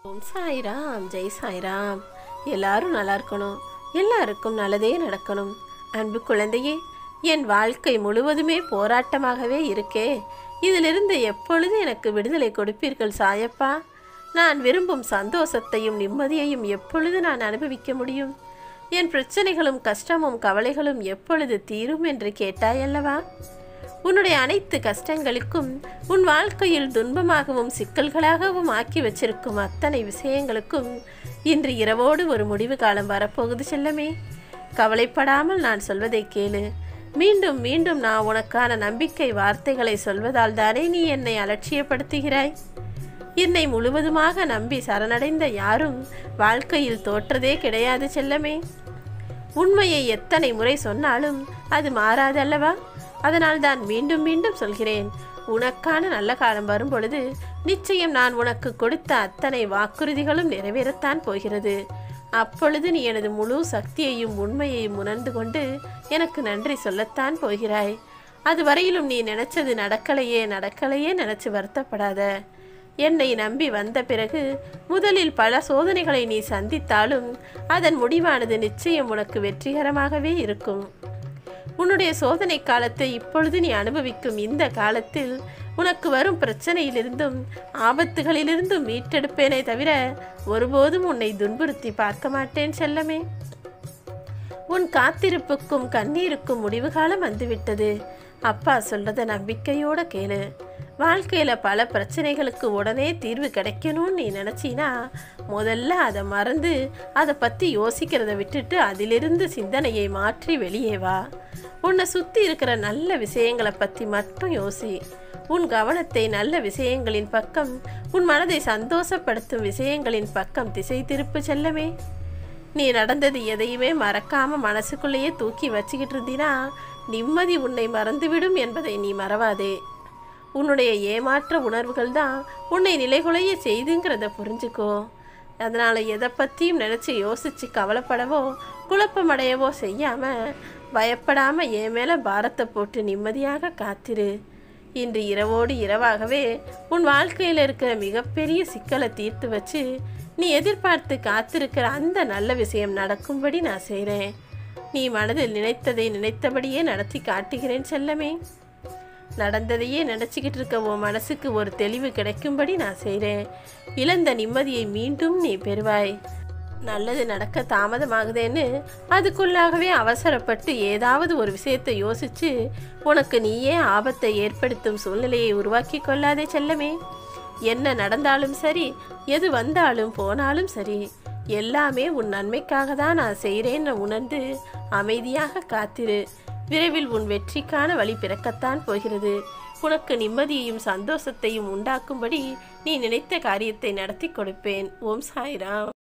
ஓம் சாய்ராம் ஜெய் சாய்ராம் எல்லாரும் நல்லா இருக்கணும் எல்லாருக்கும் நல்லதே நடக்கணும் அன்பு குழந்தையே என் வாழ்க்கை முழுவதுமே போராட்டமாகவே இருக்கே இதிலிருந்து எப்பொழுது எனக்கு விடுதலை கொடுப்பீர்கள் சாயப்பா நான் விரும்பும் சந்தோஷத்தையும் நிம்மதியையும் எப்பொழுது நான் அனுபவிக்க முடியும் என் பிரச்சனைகளும் கஷ்டமும் கவலைகளும் எப்பொழுது தீரும் என்று கேட்டாயல்லவா உன்னுடைய அனைத்து கஷ்டங்களுக்கும் உன் வாழ்க்கையில் துன்பமாகவும் சிக்கல்களாகவும் ஆக்கி வச்சிருக்கும் அத்தனை விஷயங்களுக்கும் இன்று இரவோடு ஒரு முடிவு காலம் வரப்போகுது செல்லமே கவலைப்படாமல் நான் சொல்வதை கேளு மீண்டும் மீண்டும் நான் உனக்கான நம்பிக்கை வார்த்தைகளை சொல்வதால் தானே நீ என்னை அலட்சியப்படுத்துகிறாய் என்னை முழுவதுமாக நம்பி சரணடைந்த யாரும் வாழ்க்கையில் தோற்றதே கிடையாது செல்லமே உண்மையை எத்தனை முறை சொன்னாலும் அது மாறாதல்லவா அதனால் தான் மீண்டும் மீண்டும் சொல்கிறேன் உனக்கான நல்ல காலம் வரும் பொழுது நிச்சயம் நான் உனக்கு கொடுத்த அத்தனை வாக்குறுதிகளும் நிறைவேறத்தான் போகிறது அப்பொழுது நீ எனது முழு சக்தியையும் உண்மையையும் உணர்ந்து கொண்டு எனக்கு நன்றி சொல்லத்தான் போகிறாய் அதுவரையிலும் நீ நினைச்சது நடக்கலையே நடக்கலையே நினைச்சு வருத்தப்படாத என்னை நம்பி வந்த பிறகு முதலில் பல சோதனைகளை நீ சந்தித்தாலும் அதன் முடிவானது நிச்சயம் உனக்கு வெற்றிகரமாகவே இருக்கும் உன்னுடைய சோதனை காலத்தை இப்பொழுது நீ அனுபவிக்கும் இந்த காலத்தில் உனக்கு வரும் பிரச்சனையிலிருந்தும் ஆபத்துகளிலிருந்தும் மீட்டெடுப்பேனே தவிர ஒருபோதும் உன்னை துன்புறுத்தி பார்க்க மாட்டேன் செல்லமே உன் காத்திருப்புக்கும் கண்ணீருக்கும் முடிவு காலம் வந்துவிட்டது அப்பா சொல்றத நம்பிக்கையோட கேளு வாழ்க்கையில பல பிரச்சனைகளுக்கு உடனே தீர்வு கிடைக்கணும்னு நீ நினைச்சினா முதல்ல அதை மறந்து அதை பத்தி யோசிக்கிறத விட்டுட்டு அதிலிருந்து சிந்தனையை மாற்றி வெளியே வா உன்னை சுத்தி இருக்கிற நல்ல விஷயங்களை பத்தி மட்டும் யோசி உன் கவனத்தை நல்ல விஷயங்களின் பக்கம் உன் மனதை சந்தோஷப்படுத்தும் விஷயங்களின் பக்கம் திசை திருப்பு செல்லமே நீ நடந்தது எதையுமே மறக்காம மனசுக்குள்ளேயே தூக்கி வச்சுக்கிட்டு இருந்தீனா நிம்மதி உன்னை மறந்துவிடும் என்பதை நீ மறவாதே உன்னுடைய ஏமாற்ற உணர்வுகள் தான் உன்னை நிலைகுலைய செய்துங்கிறத புரிஞ்சுக்கோ அதனால் எதை பற்றியும் நினச்சி யோசித்து கவலைப்படவோ குழப்பமடையவோ செய்யாமல் பயப்படாமல் என் மேலே பாரத்தை போட்டு நிம்மதியாக காத்திரு இன்று இரவோடு இரவாகவே உன் வாழ்க்கையில் இருக்கிற மிகப்பெரிய சிக்கலை தீர்த்து வச்சு நீ எதிர்பார்த்து காத்திருக்கிற அந்த நல்ல விஷயம் நடக்கும்படி நான் செய்கிறேன் நீ மனதில் நினைத்ததை நினைத்தபடியே நடத்தி காட்டுகிறேன் செல்லமே நடந்ததையே நினச்சிக்கிட்டு இருக்க உன் மனசுக்கு ஒரு தெளிவு கிடைக்கும்படி நான் செய்கிறேன் இழந்த நிம்மதியை மீண்டும் நீ பெறுவாய் நல்லது நடக்க தாமதமாகுதேன்னு அதுக்குள்ளாகவே அவசரப்பட்டு ஏதாவது ஒரு விஷயத்தை யோசிச்சு உனக்கு நீயே ஆபத்தை ஏற்படுத்தும் சூழ்நிலையை உருவாக்கி கொள்ளாதே செல்லமே என்ன நடந்தாலும் சரி எது வந்தாலும் போனாலும் சரி எல்லாமே உன் நன்மைக்காக தான் நான் செய்கிறேன்னு உணர்ந்து அமைதியாக காத்திரு விரைவில் உன் வெற்றிக்கான வழி பிறக்கத்தான் போகிறது உனக்கு நிம்மதியையும் சந்தோஷத்தையும் உண்டாக்கும்படி நீ நினைத்த காரியத்தை நடத்தி கொடுப்பேன் ஓம் சாய்ராம்